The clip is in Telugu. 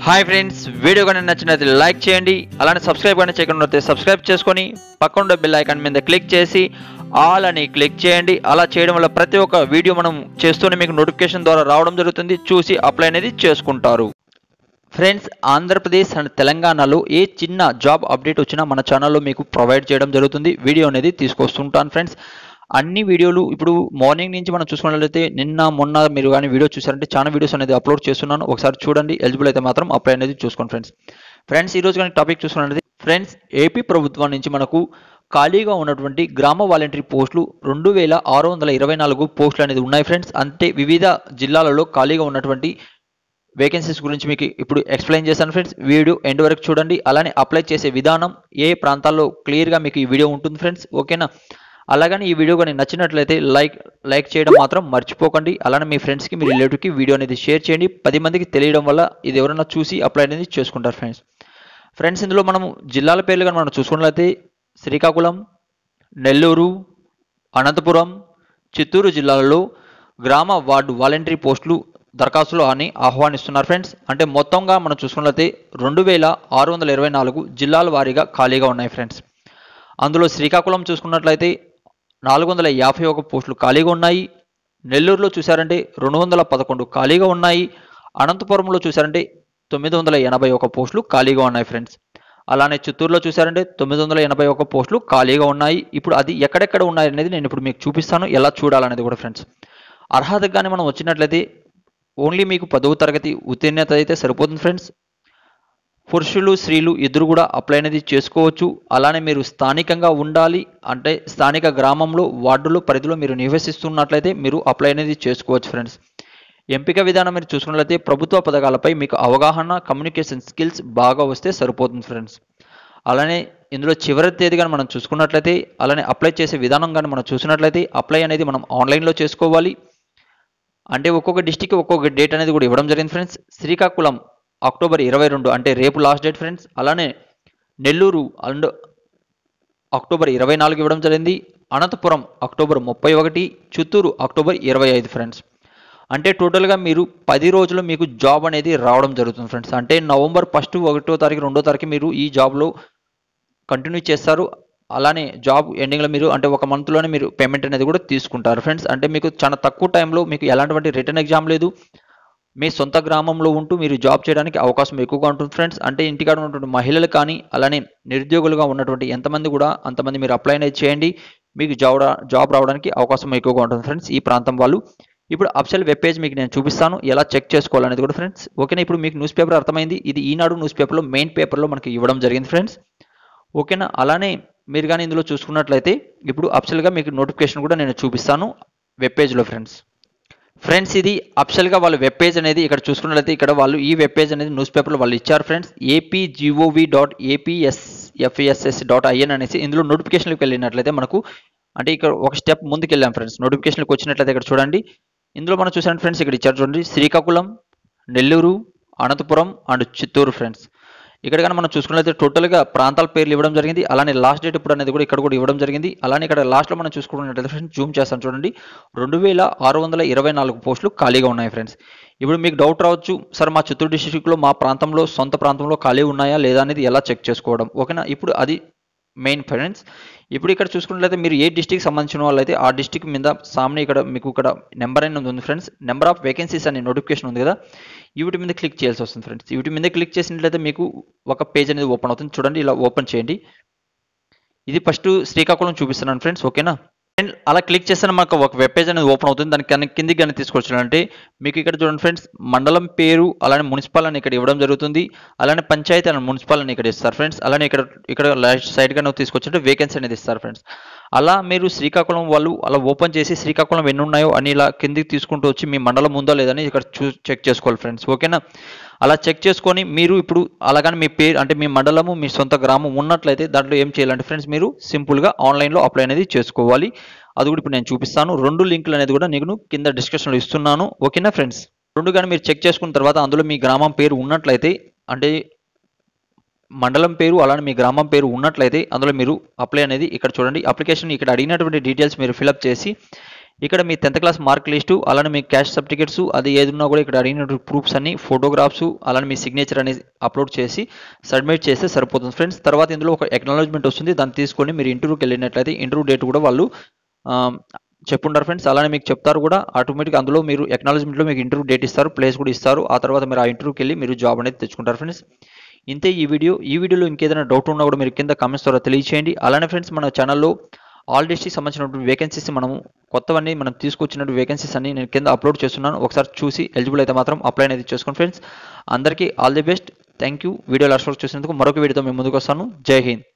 హాయ్ ఫ్రెండ్స్ వీడియో కానీ నచ్చినట్లయితే లైక్ చేయండి అలానే సబ్స్క్రైబ్ కానీ చేయకుండా సబ్స్క్రైబ్ చేసుకొని పక్కన బెల్ ఐకాన్ మీద క్లిక్ చేసి ఆల్ అని క్లిక్ చేయండి అలా చేయడం వల్ల ప్రతి ఒక్క వీడియో మనం చేస్తూనే మీకు నోటిఫికేషన్ ద్వారా రావడం జరుగుతుంది చూసి అప్లై అనేది చేసుకుంటారు ఫ్రెండ్స్ ఆంధ్రప్రదేశ్ అండ్ తెలంగాణలో ఏ చిన్న జాబ్ అప్డేట్ వచ్చినా మన ఛానల్లో మీకు ప్రొవైడ్ చేయడం జరుగుతుంది వీడియో అనేది తీసుకొస్తుంటాను ఫ్రెండ్స్ అన్ని వీడియోలు ఇప్పుడు మార్నింగ్ నుంచి మనం చూసుకున్నట్లయితే నిన్న మొన్న మీరు కానీ వీడియో చూసారంటే చాలా వీడియోస్ అనేది అప్లోడ్ చేస్తున్నాను ఒకసారి చూడండి ఎలిజిబుల్ అయితే మాత్రం అప్లై అనేది చూసుకోండి ఫ్రెండ్స్ ఫ్రెండ్స్ ఈ రోజు కానీ టాపిక్ చూసుకున్నట్లయితే ఫ్రెండ్స్ ఏపీ ప్రభుత్వం నుంచి మనకు ఖాళీగా ఉన్నటువంటి గ్రామ వాలంటరీ పోస్టులు రెండు వేల ఆరు వందల ఇరవై నాలుగు పోస్టులు అనేది ఉన్నాయి ఫ్రెండ్స్ అంటే వివిధ జిల్లాలలో ఖాళీగా ఉన్నటువంటి వేకెన్సీస్ గురించి మీకు ఇప్పుడు ఎక్స్ప్లెయిన్ చేశాను ఫ్రెండ్స్ వీడియో ఎండ్ వరకు చూడండి అలానే అప్లై చేసే విధానం ఏ ప్రాంతాల్లో క్లియర్గా మీకు ఈ వీడియో ఉంటుంది ఫ్రెండ్స్ ఓకేనా అలాగని ఈ వీడియో కానీ నచ్చినట్లయితే లైక్ లైక్ చేయడం మాత్రం మర్చిపోకండి అలానే మీ ఫ్రెండ్స్కి మీ రిలేటివ్కి వీడియో అనేది షేర్ చేయండి పది మందికి తెలియడం వల్ల ఇది ఎవరైనా చూసి అప్లై అనేది చేసుకుంటారు ఫ్రెండ్స్ ఫ్రెండ్స్ ఇందులో మనం జిల్లాల పేర్లు కానీ మనం చూసుకున్నట్లయితే శ్రీకాకుళం నెల్లూరు అనంతపురం చిత్తూరు జిల్లాలలో గ్రామ వార్డు వాలంటరీ పోస్టులు దరఖాస్తులు అని ఆహ్వానిస్తున్నారు ఫ్రెండ్స్ అంటే మొత్తంగా మనం చూసుకున్నట్లయితే రెండు వేల ఆరు వందల ఇరవై నాలుగు జిల్లాల వారీగా ఖాళీగా ఉన్నాయి ఫ్రెండ్స్ అందులో శ్రీకాకుళం చూసుకున్నట్లయితే నాలుగు వందల యాభై ఒక పోస్టులు ఖాళీగా ఉన్నాయి నెల్లూరులో చూసారంటే రెండు వందల పదకొండు ఖాళీగా ఉన్నాయి అనంతపురంలో చూసారంటే తొమ్మిది వందల ఎనభై ఒక పోస్టులు ఖాళీగా ఉన్నాయి ఫ్రెండ్స్ అలానే చిత్తూరులో చూసారంటే తొమ్మిది వందల ఎనభై ఒక పోస్టులు ఖాళీగా ఉన్నాయి ఇప్పుడు అది ఎక్కడెక్కడ ఉన్నాయి అనేది నేను ఇప్పుడు మీకు చూపిస్తాను ఎలా చూడాలనేది కూడా ఫ్రెండ్స్ అర్హతకు కానీ మనం వచ్చినట్లయితే ఓన్లీ మీకు పదవ తరగతి ఉత్తీర్ణత అయితే సరిపోతుంది ఫ్రెండ్స్ పురుషులు స్త్రీలు ఇద్దరు కూడా అప్లై అనేది చేసుకోవచ్చు అలానే మీరు స్థానికంగా ఉండాలి అంటే స్థానిక గ్రామంలో వార్డులో పరిధిలో మీరు నివసిస్తున్నట్లయితే మీరు అప్లై అనేది చేసుకోవచ్చు ఫ్రెండ్స్ ఎంపిక విధానం మీరు చూసుకున్నట్లయితే ప్రభుత్వ పథకాలపై మీకు అవగాహన కమ్యూనికేషన్ స్కిల్స్ బాగా వస్తే సరిపోతుంది ఫ్రెండ్స్ అలానే ఇందులో చివరి తేదీ కానీ మనం చూసుకున్నట్లయితే అలానే అప్లై చేసే విధానం కానీ మనం చూసినట్లయితే అప్లై అనేది మనం ఆన్లైన్లో చేసుకోవాలి అంటే ఒక్కొక్క డిస్టిక్ ఒక్కొక్క డేట్ అనేది కూడా ఇవ్వడం జరిగింది ఫ్రెండ్స్ శ్రీకాకుళం అక్టోబర్ ఇరవై రెండు అంటే రేపు లాస్ట్ డేట్ ఫ్రెండ్స్ అలానే నెల్లూరు అండ్ అక్టోబర్ ఇరవై నాలుగు ఇవ్వడం జరిగింది అనంతపురం అక్టోబర్ ముప్పై ఒకటి చిత్తూరు అక్టోబర్ ఇరవై ఐదు ఫ్రెండ్స్ అంటే టోటల్గా మీరు పది రోజులు మీకు జాబ్ అనేది రావడం జరుగుతుంది ఫ్రెండ్స్ అంటే నవంబర్ ఫస్ట్ ఒకటో తారీఖు రెండో తారీఖు మీరు ఈ జాబ్లో కంటిన్యూ చేస్తారు అలానే జాబ్ ఎండింగ్లో మీరు అంటే ఒక మంత్లోనే మీరు పేమెంట్ అనేది కూడా తీసుకుంటారు ఫ్రెండ్స్ అంటే మీకు చాలా తక్కువ టైంలో మీకు ఎలాంటి రిటర్న్ ఎగ్జామ్ లేదు మీ సొంత గ్రామంలో ఉంటూ మీరు జాబ్ చేయడానికి అవకాశం ఎక్కువగా ఉంటుంది ఫ్రెండ్స్ అంటే ఇంటికాడ ఉన్నటువంటి మహిళలు కానీ అలానే నిరుద్యోగులుగా ఉన్నటువంటి ఎంతమంది కూడా అంతమంది మీరు అప్లై అనేది చేయండి మీకు జాబ్ రా- జాబ్ రావడానికి అవకాశం ఎక్కువగా ఉంటుంది ఫ్రెండ్స్ ఈ ప్రాంతం వాళ్ళు ఇప్పుడు అఫ్సల్ వెబ్ పేజ్ మీకు నేను చూపిస్తాను ఎలా చెక్ చేసుకోవాలనేది కూడా ఫ్రెండ్స్ ఓకేనా ఇప్పుడు మీకు న్యూస్ పేపర్ అర్థమైంది ఇది ఈనాడు న్యూస్ పేపర్లో మెయిన్ పేపర్లో మనకి ఇవ్వడం జరిగింది ఫ్రెండ్స్ ఓకేనా అలానే మీరు కానీ ఇందులో చూసుకున్నట్లయితే ఇప్పుడు అఫ్సల్గా మీకు నోటిఫికేషన్ కూడా నేను చూపిస్తాను వెబ్ పేజ్లో ఫ్రెండ్స్ ఫ్రెండ్స్ ఇది అఫ్షల్గా వాళ్ళ వెబ్ పేజ్ అనేది ఇక్కడ చూసుకున్నట్లయితే ఇక్కడ వాళ్ళు ఈ వెబ్ పేజ్ అనేది న్యూస్ పేపర్లో వాళ్ళు ఇచ్చారు friends APGOV dot APSFSS dot IN అనేసి ఇందులో నోటిఫికేషన్కి వెళ్ళినట్లయితే మనకు అంటే ఇక్కడ ఒక స్టెప్ ముందుకు వెళ్ళాం ఫ్రెండ్స్ నోటిఫికేషన్కి వచ్చినట్లయితే ఇక్కడ చూడండి ఇందులో మనం చూసాను ఫ్రెండ్స్ ఇక్కడ ఇచ్చారు చూడండి శ్రీకాకుళం నెల్లూరు అనంతపురం అండ్ చిత్తూరు ఫ్రెండ్స్ ఇక్కడ కానీ మనం చూసుకున్నట్లయితే టోటల్గా ప్రాంతాల పేర్లు ఇవ్వడం జరిగింది అలానే లాస్ట్ డేట్ ఇప్పుడు అనేది కూడా ఇక్కడ కూడా ఇవ్వడం జరిగింది అలానే ఇక్కడ లాస్ట్లో మనం చూసుకున్నట్లయితే ఫ్రెండ్స్ జూమ్ చేస్తాను చూడండి రెండు వేల ఆరు వందల ఇరవై నాలుగు పోస్టులు ఖాళీగా ఉన్నాయి ఫ్రెండ్స్ ఇప్పుడు మీకు డౌట్ రావచ్చు సార్ మా చిత్తూరు డిస్టిక్లో మా ప్రాంతంలో సొంత ప్రాంతంలో ఖాళీ ఉన్నాయా లేదా అనేది ఎలా చెక్ చేసుకోవడం ఓకేనా ఇప్పుడు అది మెయిన్ ఫ్రెండ్స్ ఇప్పుడు ఇక్కడ చూసుకున్నట్లయితే మీరు ఏ డిస్టిక్ సంబంధించిన వాళ్ళైతే ఆ డిస్టిక్ మీద సామ్ని ఇక్కడ మీకు ఇక్కడ నెంబర్ అనేది ఉంది ఫ్రెండ్స్ నెంబర్ ఆఫ్ వేకెన్సీస్ అనే నోటిఫికేషన్ ఉంది కదా వీటి మీద క్లిక్ చేయాల్సి వస్తుంది ఫ్రెండ్స్ వీటి మీద క్లిక్ చేసినట్లయితే మీకు ఒక పేజ్ అనేది ఓపెన్ అవుతుంది చూడండి ఇలా ఓపెన్ చేయండి ఇది ఫస్ట్ శ్రీకాకుళం చూపిస్తున్నాను ఫ్రెండ్స్ ఓకేనా అండ్ అలా క్లిక్ చేస్తే మనకు ఒక వెబ్ పేజ్ అనేది ఓపెన్ అవుతుంది దానికి కన్నా కిందికి కానీ తీసుకొచ్చాను అంటే మీకు ఇక్కడ చూడండి ఫ్రెండ్స్ మండలం పేరు అలానే మున్సిపల్ అని ఇక్కడ ఇవ్వడం జరుగుతుంది అలానే పంచాయతీ అని మున్సిపల్ అని ఇక్కడ ఇస్తారు ఫ్రెండ్స్ అలానే ఇక్కడ ఇక్కడ లెఫ్ట్ సైడ్ గా తీసుకొచ్చింటే వేకెన్సీ అనేది ఇస్తారు ఫ్రెండ్స్ అలా మీరు శ్రీకాకుళం వాళ్ళు అలా ఓపెన్ చేసి శ్రీకాకుళం ఎన్ని ఉన్నాయో అని ఇలా కిందికి తీసుకుంటూ వచ్చి మీ మండలం ఉందో లేదని ఇక్కడ చూ చెక్ చేసుకోవాలి ఫ్రెండ్స్ ఓకేనా అలా చెక్ చేసుకొని మీరు ఇప్పుడు అలాగని మీ పేరు అంటే మీ మండలము మీ సొంత గ్రామం ఉన్నట్లయితే దాంట్లో ఏం చేయాలంటే ఫ్రెండ్స్ మీరు సింపుల్గా ఆన్లైన్లో అప్లై అనేది చేసుకోవాలి అది కూడా ఇప్పుడు నేను చూపిస్తాను రెండు లింకులు అనేది కూడా నేను కింద డిస్క్రిప్షన్లో ఇస్తున్నాను ఓకేనా ఫ్రెండ్స్ రెండు కానీ మీరు చెక్ చేసుకున్న తర్వాత అందులో మీ గ్రామం పేరు ఉన్నట్లయితే అంటే మండలం పేరు అలానే మీ గ్రామం పేరు ఉన్నట్లయితే అందులో మీరు అప్లై అనేది ఇక్కడ చూడండి అప్లికేషన్ ఇక్కడ అడిగినటువంటి డీటెయిల్స్ మీరు ఫిలప్ చేసి ఇక్కడ మీ టెన్త్ క్లాస్ మార్క్ లిస్టు అలానే మీ క్యాష్ సర్టిఫికేట్స్ అది ఏది ఉన్నా కూడా ఇక్కడ అడిగిన ప్రూఫ్స్ అన్ని ఫోటోగ్రాఫ్స్ అలానే మీ సిగ్నేచర్ అనేది అప్లోడ్ చేసి సబ్మిట్ చేస్తే సరిపోతుంది ఫ్రెండ్స్ తర్వాత ఇందులో ఒక ఎక్నాలజ్మెంట్ వస్తుంది దాన్ని తీసుకొని మీరు ఇంటర్వ్యూకి వెళ్ళినట్లయితే ఇంటర్వ్యూ డేట్ కూడా వాళ్ళు ఆ, చెప్పుంటారు ఫ్రెండ్స్ అలానే మీకు చెప్తారు కూడా ఆటోమేటిక్ అందులో మీరు అక్నాలజ్మెంట్లో మీకు ఇంటర్వ్యూ డేట్ ఇస్తారు ప్లేస్ కూడా ఇస్తారు ఆ తర్వాత మీరు ఆ ఇంటర్వ్యూకి వెళ్ళి మీరు జాబ్ అనేది తెచ్చుకుంటారు ఫ్రెండ్స్ ఇంతే ఈ వీడియో ఈ వీడియోలో ఇంకేదైనా డౌట్ ఉన్నా కూడా మీరు కింద కామెంట్స్ ద్వారా తెలియచేయండి అలానే ఫ్రెండ్స్ మన ఛానల్లో ఆల్ డిస్ట్రిక్ట్ సంబంధించినటువంటి వేకెన్సీస్ మనము కొత్తవన్నీ మనం తీసుకొచ్చినటువంటి వేకెన్సీస్ అన్ని నేను కింద అప్లోడ్ చేస్తున్నాను ఒకసారి చూసి ఎలిజిబుల్ అయితే మాత్రం అప్లై అనేది చేసుకోండి ఫ్రెండ్స్ అందరికీ all the best thank you video last వరకు చూసినందుకు మరొక వీడియోతో మేము ముందుకు వస్తాను జై హింద్